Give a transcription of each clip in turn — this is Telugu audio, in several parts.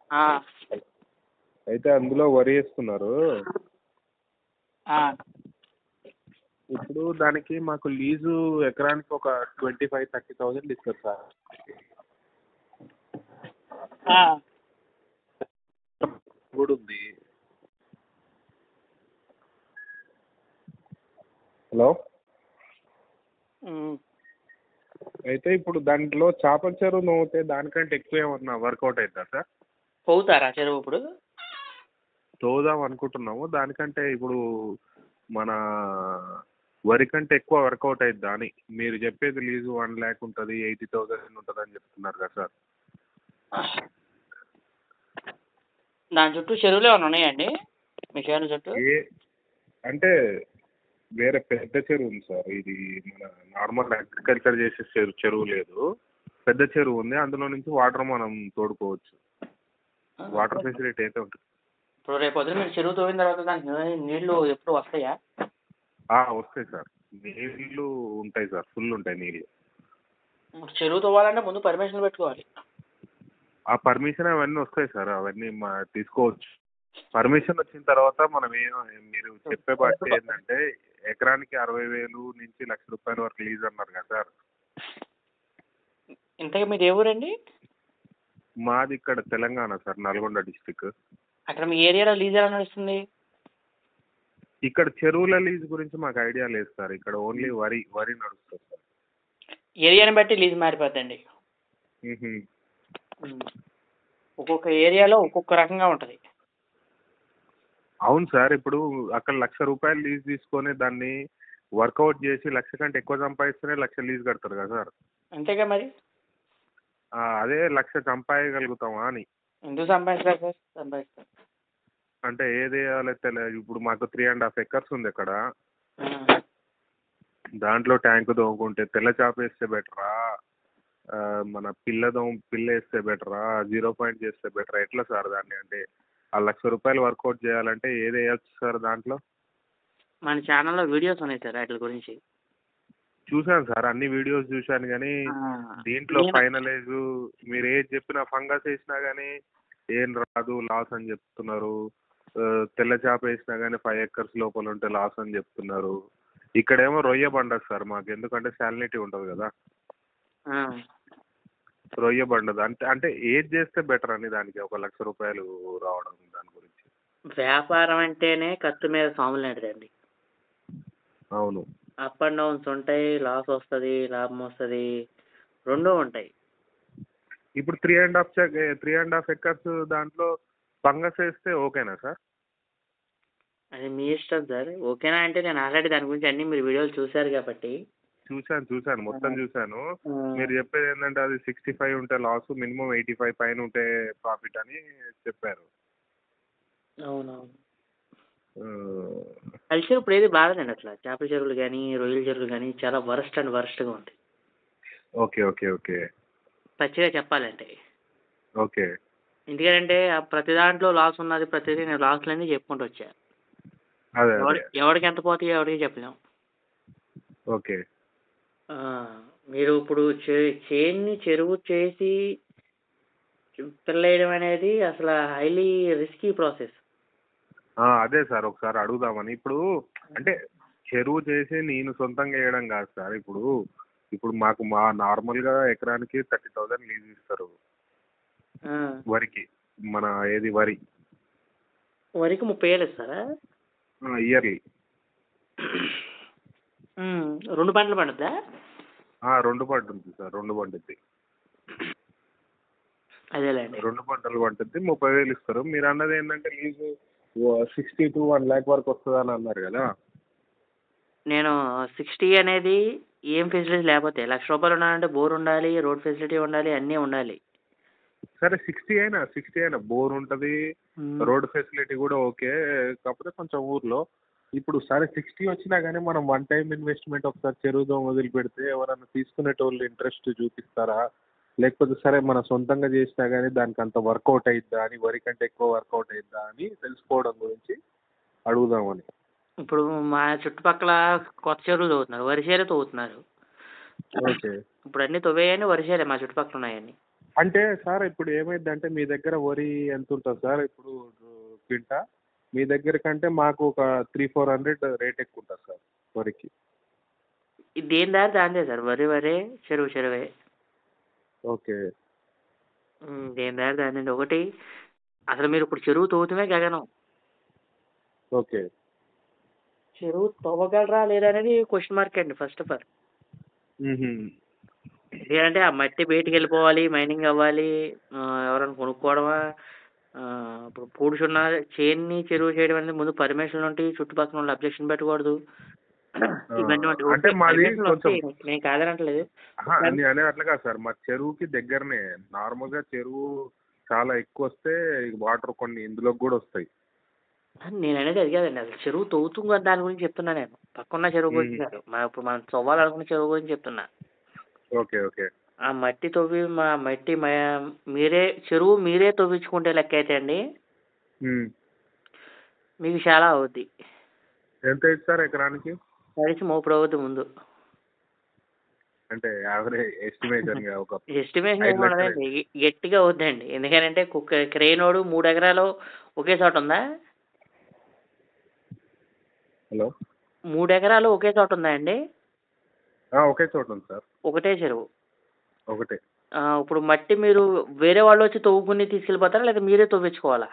ఆ, అయితే అందులో వరి వేస్తున్నారు ఆ. ఇప్పుడు దానికి మాకు లీజు ఎకరానికి ఒక ట్వంటీ ఫైవ్ థర్టీ థౌజండ్ ఇస్తారు సార్ ఆ. కూడా ఉంది హలో ఉమ్. అయితే ఇప్పుడు దాంట్లో చేపల చెరువు నవ్వుతే దానికంటే ఎక్కువ ఏమన్నా వర్కౌట్ అవుతుందా సార్ పోతారా చెరువు ఇప్పుడు తోదాం అనుకుంటున్నాము దానికంటే ఇప్పుడు మన వరి కంటే ఎక్కువ వర్కౌట్ అవుతుందా అని మీరు చెప్పేది లీజు వన్ ల్యాక్ ఉంటుంది ఎయిటీ థౌసండ్ ఉంటుంది అని చెప్తున్నారు కదా సార్ దాని చుట్టూ చెరువులు ఏమైనా ఉన్నాయండి మీ చేను చుట్టూ ఏ అంటే వేరే పెద్ద చెరువు ఉంది సార్ ఇది మన నార్మల్ అగ్రికల్చర్ చేసే చెరువు చెరువు లేదు పెద్ద చెరువు ఉంది అందులో నుంచి వాటర్ మనం తోడుకోవచ్చు వాటర్ ఫెసిలిటీ అయితే ఉంటుంది ఇప్పుడు రేపు పొద్దున మీరు చెరువు తోవిన తర్వాత దానికి నీళ్లు ఎప్పుడు వస్తాయా ఆ, వస్తాయి సార్ నీళ్ళు ఉంటాయి సార్ ఫుల్ ఉంటాయి నీళ్ళు ఇప్పుడు చెరువు తవ్వాలంటే ముందు పర్మిషన్ పెట్టుకోవాలి ఆ పర్మిషన్ అవన్నీ వస్తాయి సార్ అవన్నీ మా తీసుకోవచ్చు పర్మిషన్ వచ్చిన తర్వాత మనం ఏం మీరు చెప్పే బట్టి ఏంటంటే ఎకరానికి అరవై వేలు నుంచి లక్ష రూపాయల వరకు లీజ్ అన్నారు కదా సార్ ఇంతకీ మీది ఏ ఊరండి మాది ఇక్కడ తెలంగాణ సార్ నల్గొండ డిస్టిక్ అక్కడ మీ ఏరియాలో లీజ్ ఎలా నడుస్తుంది ఇక్కడ చెరువుల లీజ్ గురించి మాకు ఐడియా లేదు సార్ ఇక్కడ ఓన్లీ వరి వరి నడుస్తుంది సార్ ఏరియాని బట్టి లీజ్ మారిపోద్దండి మ్హూ. ఉమ్. ఒక్కొక్క ఏరియాలో ఒక్కొక్క రకంగా ఉంటుంది అవును సార్ ఇప్పుడు అక్కడ లక్ష రూపాయలు లీజ్ తీసుకొని దాన్ని వర్కౌట్ చేసి లక్ష కంటే ఎక్కువ సంపాదిస్తేనే లక్ష లీజ్ కడతారు కదా సార్ అంతేగా మరి ఆ, అదే లక్ష సంపాదగలుగుతామా అని ఎందుకు సంపాదిస్తారు సార్ సంపాదిస్తారు అంటే ఏది వేయాలో తెలియదు ఇప్పుడు మాకు త్రీ అండ్ హాఫ్ ఎకర్స్ ఉంది అక్కడ ఉమ్. దాంట్లో ట్యాంక్ దోముకుంటే తెల్ల చేప వేస్తే బెటరా ఆ, మన పిల్ల దోమ పిల్ల వేస్తే బెటరా జీరో పాయింట్ చేస్తే బెటరా ఎట్లా సార్ దాన్ని అంటే ఆ లక్ష రూపాయలు వర్కౌట్ చేయాలంటే ఏది వేయచ్చు సార్ దాంట్లో మన ఛానల్లో వీడియోస్ ఉన్నాయి సార్ వాటి గురించి చూశాను సార్ అన్ని వీడియోస్ చూశాను కానీ ఆ. దీంట్లో నేను- ఫైనలైజ్ మీరు ఏది చెప్పినా ఫంగస్ వేసినా కానీ ఏం రాదు లాస్ అని చెప్తున్నారు ఆ, తెల్ల చేప వేసినా కానీ ఫైవ్ ఎకర్స్ లోపల ఉంటే లాస్ అని చెప్తున్నారు ఇక్కడేమో రొయ్య పండదు సార్ మాకు ఎందుకంటే శాలినిటీ ఉంటుంది కదా ఆ. రొయ్య పండదు అంటే అంటే ఏది చేస్తే బెటర్ అని దానికి ఒక లక్ష రూపాయలు రావడం దాని గురించి వ్యాపారం అంటేనే కత్తి మీద సాములు లాంటిదండి అవును అప్ అండ్ డౌన్స్ ఉంటాయి లాస్ వస్తుంది లాభం వస్తుంది రెండూ ఉంటాయి ఇప్పుడు three and half three and half acres దాంట్లో ఫంగస్ వేస్తే ఓకేనా సార్ అది మీ ఇష్టం సార్ ఓకేనా అంటే నేను ఆల్రెడీ దాని గురించి అన్ని మీరు వీడియోలు చూశారు కాబట్టి చూశాను చూశాను మొత్తం చూశాను ఆ, మీరు చెప్పేది ఏంటంటే అది సిక్స్టీ ఫైవ్ ఉంటే లాస్ మినిమం ఎయిటీ ఫైవ్ పైన ఉంటే ప్రాఫిట్ అని చెప్పారు అవునవును ఆ, కల్చర్ ఇప్పుడు ఏది బాగలేదండి అట్లా చేపల చెరువులు కానీ రొయ్యల చెరువులు కానీ చాలా వరస్ట్ అండ్ వరస్ట్గా ఉంటాయి ఓకే ఓకే ఓకే పచ్చిగా చెప్పాలంటే ఓకే ఎందుకంటే ఆ ప్రతి దాంట్లో లాస్ ఉన్నది ప్రతిదీ నేను లాస్లన్నీ చెప్పుకుంటూ వచ్చా అదే ఎవడి అదే ఎవడికి ఎంత పోతాయో ఎవరికి చెప్పలేం ఓకే ఆ, మీరు ఇప్పుడు చే- చేన్ని చెరువు చేసి పిల్లేయడం అనేది అసలు హైలీ రిస్కీ ప్రాసెస్ ఆ, అదే సార్ ఒకసారి అడుగుదామని ఇప్పుడు అంటే చెరువు చేసి నేను సొంతంగా వేయడం కాదు సార్ ఇప్పుడు ఇప్పుడు మాకు మా నార్మల్గా ఎకరానికి థర్టీ థౌజండ్ లీజ్ ఇస్తారు వరికి మన ఏది వరి వరికి ముప్పై వేలు ఇస్తారా ఇయర్లీ ఉమ్, రెండు పంటలు పండుద్దా రెండు పంటుంది సార్ రెండు పండుద్ది అదేలేండి రెండు పంటలు పండుద్ది ముప్పై వేలు ఇస్తారు మీరు అన్నది ఏంటంటే lease sixty two one lakh వరకు వస్తుంది అని అన్నారు కదా నేను సిక్స్టీ అనేది ఏం ఫెసిలిటీ లేకపోతే లక్ష రూపాయలు ఉండాలంటే బోర్ ఉండాలి రోడ్ ఫెసిలిటీ ఉండాలి అన్నీ ఉండాలి సరే సిక్స్టీ అయినా సిక్స్టీ అయినా బోర్ ఉంటుంది రోడ్ ఫెసిలిటీ కూడా ఓకే కాకపోతే కొంచెం ఊర్లో ఇప్పుడు సరే సిక్స్టీ వచ్చినా కానీ మనం వన్ టైం ఇన్వెస్ట్మెంట్ ఒకసారి చెరువుదో వదిలి పెడితే ఎవరైనా తీసుకునేటోళ్ళు ఇంట్రెస్ట్ చూపిస్తారా లేకపోతే సరే మన సొంతంగా చేసినా కానీ దానికి అంత వర్కౌట్ అయిద్దా అని వరి కంటే ఎక్కువ వర్కౌట్ అయిద్దా అని తెలుసుకోవడం గురించి అడుగుదామని ఇప్పుడు మా చుట్టుపక్కల కొత్త చెరువులు తవ్వుతున్నారు వరి చేరే తవ్వుతున్నారు ఓకే ఇప్పుడు అన్ని తవ్వేయని వరి చేరే మా చుట్టుపక్కల ఉన్నాయన్ని అంటే సార్ ఇప్పుడు ఏమైందంటే మీ దగ్గర వరి ఎంత ఉంటుంది సార్ ఇప్పుడు క్వింటా మీ దగ్గర కంటే మాకు ఒక త్రీ ఫోర్ హండ్రెడ్ రేట్ ఎక్కువ ఉంటుంది సార్ వరికి ఇది దేని దారి దాందే సార్ వరి వరే చెరువు చెరువే ఓకే ఉమ్, దేని దారి దాందండి ఒకటి అసలు మీరు ఇప్పుడు చెరువు తవ్వుతమే గగనం ఓకే చెరువు తవ్వగలరా లేదా అనేది క్వశ్చన్ మార్క్ అండి ఫస్ట్ ఆఫ్ ఆల్ మ్మ్హ్మ్. లేదంటే ఆ మట్టి బయటికి వెళ్ళిపోవాలి మైనింగ్ అవ్వాలి ఆ, ఎవరైనా కొనుక్కోవడమా ఆ, ఇప్పుడు పూడుచున్న చేన్ని చెరువు చేయడం అనేది ముందు పర్మిషన్లు ఉంటాయి చుట్టుపక్కల వాళ్ళు అబ్జెక్షన్ పెట్టకూడదు ఇవన్నీ ఉంటాయి. అంటే ఓకే, మాది permissionలు కొంచెం- ఉంటాయి. నేను కాదనట్లేదు ఆహా, నేను అనేది అట్లా కాదు సార్ మా చెరువుకి దగ్గరనే నార్మల్గా చెరువు చాలా ఎక్కువ వస్తే వాటర్ కొన్ని ఇందులోకి కూడా వస్తాయి నేను అనేది అది కాదండి అసలు చెరువు తవ్వుతుంది దాని గురించి చెప్తున్నా నేను పక్కన్న చెరువు గురించి మ్మ్. కాదు మా ఇప్పుడు మనం తవ్వాలనుకున్న చెరువు గురించి చెప్తున్నా ఓకే ఓకే ఆ మట్టి తవ్వి మా మట్టి మ- మీరే చెరువు మీరే తవ్వించుకుంటే లెక్క అయితే అండి మ్మ్. మీకు చాలా అవుద్ది ఎంత అయింది సార్ ఎకరానికి కలిసి మోపుడు అవుద్ది ముందు అంటే యావరేజ్ ఎస్టిమేషన్ ఒక ఎస్టిమేషన్ ఐదు ఏమి లక్షలు ఉండదండి గ- గట్టిగా అవుద్దండి ఎందుకంటే కుక్క క్రెయినోడు మూడు ఎకరాలు ఒకే చోట ఉందా హలో మూడు ఎకరాలు ఒకే చోట ఉందా అండి ఆ, ఒకే చోట ఉంది సార్ ఒకటే చెరువు ఒకటే ఆ, ఇప్పుడు మట్టి మీరు వేరే వాళ్ళు వచ్చి తవ్వుకుని తీసుకెళ్ళిపోతారా లేదా మీరే తవ్వించుకోవాలా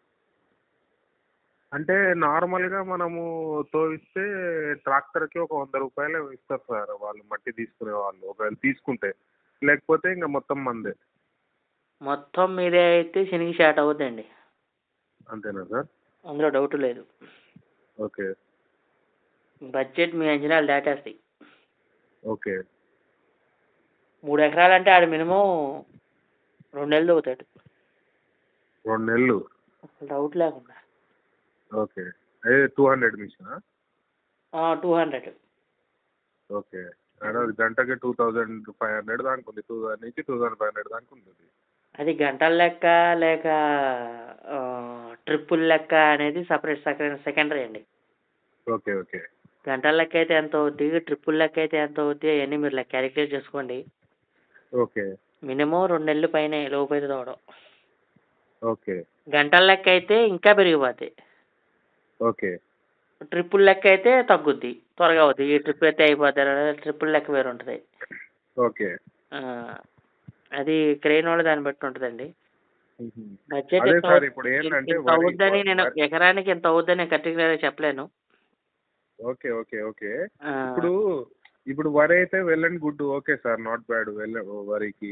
అంటే నార్మల్గా మనము తోవిస్తే ట్రాక్టర్కి ఒక వంద రూపాయలు ఇస్తారు సార్ వాళ్ళు మట్టి తీసుకునే వాళ్ళు ఒకవేళ తీసుకుంటే లేకపోతే ఇంకా మొత్తం మందే మొత్తం మీదే అయితే శనికి షాట్ అవుద్దండి అంతేనా సార్ అందులో డౌట్ లేదు ఓకే బడ్జెట్ మీ అంచనాలు దాటేస్తాయి ఓకే మూడు ఎకరాలు అంటే ఆడు మినిమం రెండు నెలలు అవుతాడు రెండు నెలలు అసలు డౌట్ లేకుండా ఓకే అదే టూ హండ్రెడ్ మిషనా టూ హండ్రెడ్ ఓకే అంటే అది గంటకి టూ థౌజండ్ ఫైవ్ హండ్రెడ్ దానికి ఉంది టూ థౌసండ్ నుంచి టూ థౌసండ్ ఫైవ్ హండ్రెడ్ దానికి ఉంటుంది అది గంటల లెక్క లేక ట్రిప్పుల్ లెక్క అనేది సపరేట్ సెకండ్ సెకండరీ అండి ఓకే ఓకే గంటల లెక్క అయితే ఎంత అవుద్ది ట్రిప్పుల్ లెక్క అయితే ఎంత అవుద్ది అవన్నీ మీరు లెక్క క్యాలిక్యులేట్ చేసుకోండి ఓకే మినిమం రెండు నెలలు పైన లోపు అయితే తోవడం ఓకే గంటల లెక్క అయితే ఇంకా పెరిగిపోతాయి ఓకే ట్రిప్పుల్ లెక్క అయితే తగ్గుద్ది త్వరగా అవుద్ది ఈ ట్రిప్ అయితే అయిపోతారు ట్రిప్పుల్ లెక్క వేరు ఉంటుంది ఓకే ఆ, అది క్రెయిన్ వాళ్ళ దాన్ని బట్టి ఉంటుందండి బడ్జెట్ అదే ఎంత సార్ అవు- ఇప్పుడు ఏంటంటే ఇంత వరి- అవుద్దని నేను వరి- ఎకరానికి ఇంత అవుద్దని నేను కరెక్ట్గా చెప్పలేను ఓకే ఓకే ఓకే ఆ, ఇప్పుడు ఇప్పుడు వరి అయితే well and good okay sir not bad well వరికి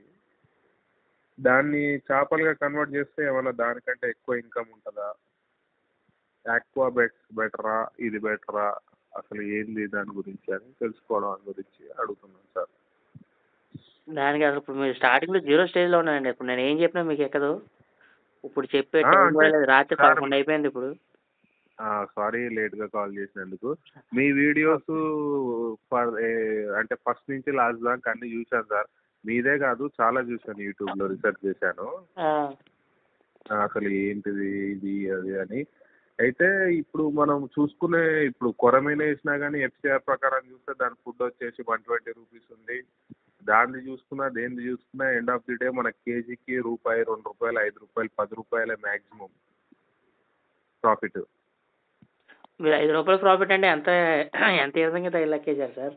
దాన్ని చేపలుగా కన్వర్ట్ చేస్తే ఏమైనా దానికంటే ఎక్కువ ఇన్కమ్ ఉంటుందా ఆక్వా బెట్ బెటరా ఇది బెటరా అసలు ఏంది దాని గురించి అని తెలుసుకోవడం గురించి అడుగుతున్నాను సార్ దానికి అసలు ఇప్పుడు మీరు స్టార్టింగ్లో జీరో స్టేజ్లో ఉన్నానండి ఇప్పుడు నేను ఏం చెప్పినా మీకు ఎక్కదు ఇప్పుడు చెప్పే ఆ, టైం అంటే కూడా లేదు రాత్రి సార్- పదకొండు అయిపోయింది ఇప్పుడు సారీ లేట్గా కాల్ చేసినందుకు మీ వీడియోస్ ఫర్ అంటే ఫస్ట్ నుంచి లాస్ట్ దాకా అన్ని చూశాను సార్ మీదే కాదు చాలా చూశాను యూట్యూబ్లో రీసెర్చ్ చేశాను ఆ, ఆ, అసలు ఏంటిది ఇది అది అని అయితే ఇప్పుడు మనం చూసుకునే ఇప్పుడు కొరమీన వేసినా కానీ ఎఫ్సిఆర్ ప్రకారం చూస్తే దాని ఫుడ్ వచ్చేసి వన్ ట్వంటీ రూపీస్ ఉంది దాన్ని చూసుకున్నా దేన్ని చూసుకున్నా ఎండ్ ఆఫ్ ది డే మన కేజీకి రూపాయి రెండు రూపాయలు ఐదు రూపాయలు పది రూపాయలే మ్యాక్సిమం ప్రాఫిట్ మీరు ఐదు రూపాయల ప్రాఫిట్ అంటే ఎంత ఎంత విధంగా తగిలెక్కేశారు సార్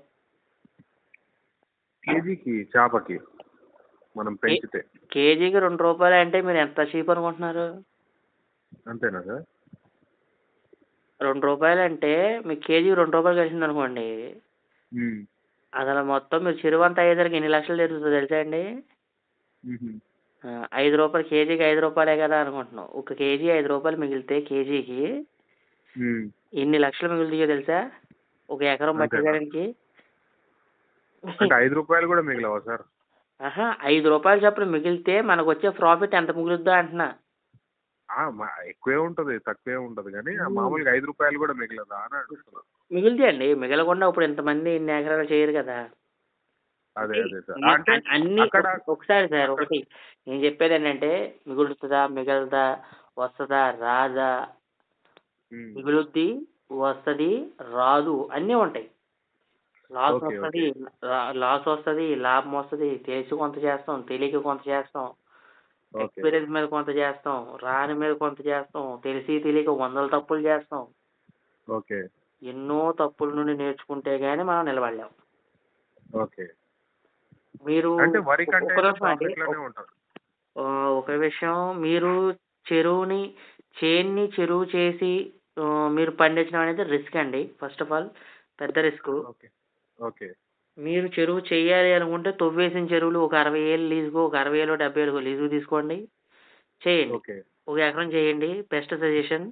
కేజీకి చేపకి మనం పెంచితే కేజీకి రెండు రూపాయలు అంటే మీరు ఎంత చీప్ అనుకుంటున్నారు అంతేనా సార్ రెండు రూపాయలు అంటే మీకు కేజీ రెండు రూపాయలు కలిసింది అనుకోండి మ్మ్. అసలు మొత్తం మీరు చెరువు అంతా అయ్యేసరికి ఎన్ని లక్షలు జరుగుతుందో తెలుసా అండి మ్మ్. ఆ, ఐదు రూపాయలు కేజీకి ఐదు రూపాయలే కదా అనుకుంటున్నాం ఒక కేజీ ఐదు రూపాయలు మిగిలితే కేజీకి మ్మ్. ఎన్ని లక్షలు మిగులుతాయో తెలుసా ఒక ఎకరం అంతేనా? పట్టేదానికి అంటే ఐదు రూపాయలు కూడా మిగిలవా సార్ ఆహా ఐదు రూపాయలు చొప్పున మిగిలితే మనకు వచ్చే ప్రాఫిట్ ఎంత మిగులుద్దో అంటున్నా ఆ, మా- ఎక్కువే ఉంటుంది తక్కువే ఉంటుంది కానీ ఆ మ్మ్. మామూలుగా ఐదు రూపాయలు కూడా మిగలదా అని అడుగుతున్నా మిగులుతాయండి మిగలకుండా ఇప్పుడు ఇంతమంది ఇన్ని ఎకరాలు చేయరు కదా అదే అదే సార్ అన్ని- అంటే అన్ని అక్కడ ఒకసారి సార్ ఒకటి నేను చెప్పేది ఏంటంటే మిగులుతుందా మిగలదా వస్తుందా రాదా మ్మ్. మిగులుద్ది వస్తుంది రాదు అన్నీ ఉంటాయి లాస్ ఓకే వస్తుంది ఓకే లాస్ వస్తుంది లాభం వస్తుంది తెలిసి కొంత చేస్తాం తెలియక కొంత చేస్తాం ఓకే ఎక్స్పీరియన్స్ మీద కొంత చేస్తాం రాని మీద కొంత చేస్తాం తెలిసి తెలియక వందల తప్పులు చేస్తాం ఓకే ఎన్నో తప్పుల నుండి నేర్చుకుంటే గానీ మనం నిలబడలేం ఓకే మీరు అంటే వరి ఒక్క కంటే నిమిషం అండి ప్రాఫిట్ లోనే ఉంటారు ఆ, ఒక విషయం మీరు చెరువుని చేన్ని చెరువు చేసి ఆ, మీరు పండించడం అనేది రిస్క్ అండి ఫస్ట్ ఆఫ్ ఆల్ పెద్ద రిస్క్ ఓకే ఓకే మీరు చెరువు చేయాలి అనుకుంటే తవ్వేసిన చెరువులు ఒక అరవై ఏళ్ళు లీజుకో ఒక అరవై ఏళ్ళు డెబ్బై ఏళ్ళు లీజుకు తీసుకోండి చేయండి ఓకే ఒక ఎకరం చేయండి బెస్ట్ సజెషన్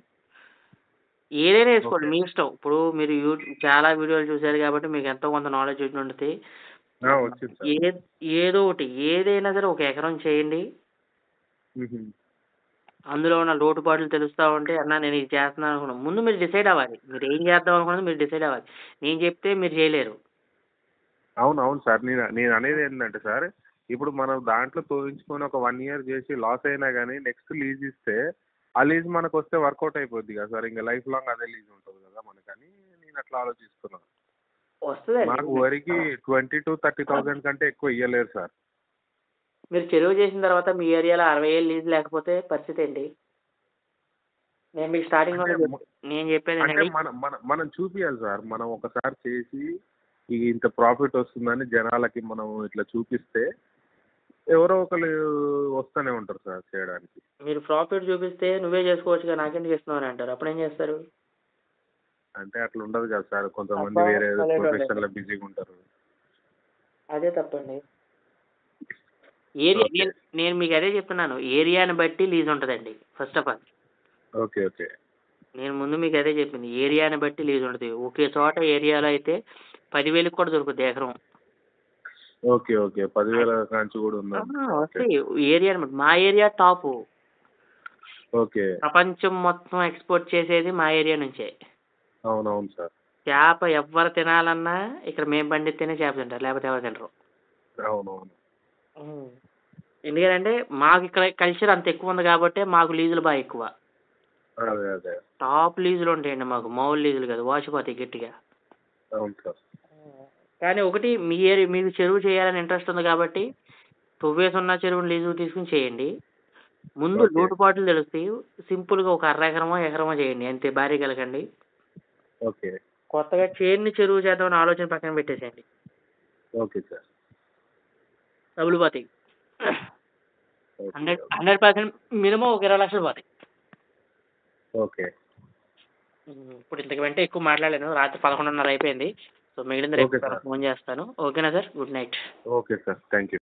ఏదైనా వేసుకోండి ఓకే మీ ఇష్టం ఇప్పుడు మీరు యూ చాలా వీడియోలు చూశారు కాబట్టి మీకు ఎంతో కొంత నాలెడ్జ్ వచ్చి ఉంటుంది ఆ, వచ్చింది సార్ ఏ ఏదో ఒకటి ఏదైనా సరే ఒక ఎకరం చేయండి మ్మ్. అందులో ఉన్న లోటుపాట్లు తెలుస్తూ ఉంటే అన్న నేను ఇది చేస్తున్నాను అనుకున్నాను ముందు మీరు డిసైడ్ అవ్వాలి మీరు ఏం చేద్దాం అనుకున్నది మీరు డిసైడ్ అవ్వాలి నేను చెప్తే మీరు చేయలేరు అవును అవును సార్ నేను నేను అనేది ఏంటంటే సార్ ఇప్పుడు మనం దాంట్లో తోయించుకొని ఒక వన్ ఇయర్ చేసి లాస్ అయినా కానీ నెక్స్ట్ లీజ్ ఇస్తే ఆ లీజ్ మనకు వస్తే వర్కౌట్ అయిపోద్ది కదా సార్ ఇంకా లైఫ్ లాంగ్ అదే లీజ్ ఉంటుంది కదా మనకని నేను అట్లా ఆలోచిస్తున్నాను వస్తుందండి మాకు వరికి ట్వంటీ టు థర్టీ థౌజండ్ కంటే ఎక్కువ ఇవ్వలేరు సార్ మీరు చెరువు చేసిన తర్వాత మీ ఏరియాలో అరవై ఏళ్ళు లీజ్ లేకపోతే పరిస్థితి ఏంటి నేను మీకు స్టార్టింగ్ అంటే లోనే మ- చెప్- నేను చెప్పేది అంటే ఏంటంటే మనం మనం మనం చూపించాలి సార్ మనం ఒకసారి చేసి ఈ ఇంత ప్రాఫిట్ వస్తుందని జనాలకి మనం ఇట్లా చూపిస్తే ఎవరో ఒకరు వస్తూనే ఉంటారు సార్ చేయడానికి మీరు ప్రాఫిట్ చూపిస్తే నువ్వే చేసుకోవచ్చుగా నాకెందుకు ఇస్తున్నావు అని అంటారు అప్పుడు ఏం చేస్తారు అంటే అట్లా ఉండదు కదా సార్ కొంతమంది అబ్బా, వేరే భలే ప్రొఫెషన్లో బిజీగా ఉంటారు అదే తప్పండి ఏరియా ఓకే. నేను నేను మీకు అదే చెప్తున్నాను ఏరియాని బట్టి లీజ్ ఉంటుందండి first of all okay okay నేను ముందు మీకు అదే చెప్పింది ఏరియాని బట్టి లీజ్ ఉంటుంది ఒకే చోట ఏరియాలో అయితే పదివేలకు కూడా దొరుకుతుంది ఎకరం ఓకే ఓకే పదివేల కాంచి కూడా ఉందా ఆ, వస్తాయి ఏరియాని బట్టి మా ఏరియా టాప్ ఓకే ప్రపంచం మొత్తం ఎక్స్పోర్ట్ చేసేది మా ఏరియా నుంచే అవునవును సార్ చేప ఎవ్వరు తినాలన్నా ఇక్కడ మేము పండిస్తేనే చేప తింటారు లేకపోతే ఎవరు తినరు అవునవును ఎందుకంటే మాకు ఇక్కడ కల్చర్ అంత ఎక్కువ ఉంది కాబట్టి మాకు లీజులు బాగా ఎక్కువ అదే అదే టాప్ లీజులు ఉంటాయండి మాకు మామూలు లీజులు కాదు వాచిపోతాయి గట్టిగా అవును సార్ కానీ ఒకటి మీ ఏరియా మీకు చెరువు చేయాలని ఇంట్రెస్ట్ ఉంది కాబట్టి తువ్వేసి ఉన్న చెరువుని లీజుకు తీసుకుని చేయండి ముందు ఓకే. లోటుపాట్లు తెలుస్తాయి సింపుల్గా ఒక అర ఎకరమో ఎకరమో చేయండి అంతే భారీ కలగండి ఓకే కొత్తగా చేన్ని చెరువు చేద్దామని ఆలోచన పక్కన పెట్టేసేయండి ఓకే సార్ డబ్బులు పోతాయి okay hundred hundred percent minimum ఒక ఇరవై లక్షలు పోతాయి ఓకే ఉమ్, ఇప్పుడు ఇంతకంటే ఎక్కువ మాట్లాడలేను రాత్రి పదకొండున్నర అయిపోయింది సో మిగిలింది రేపు ఓకే సార్. ఫోన్ చేస్తాను ఓకేనా sir good night okay sir thank you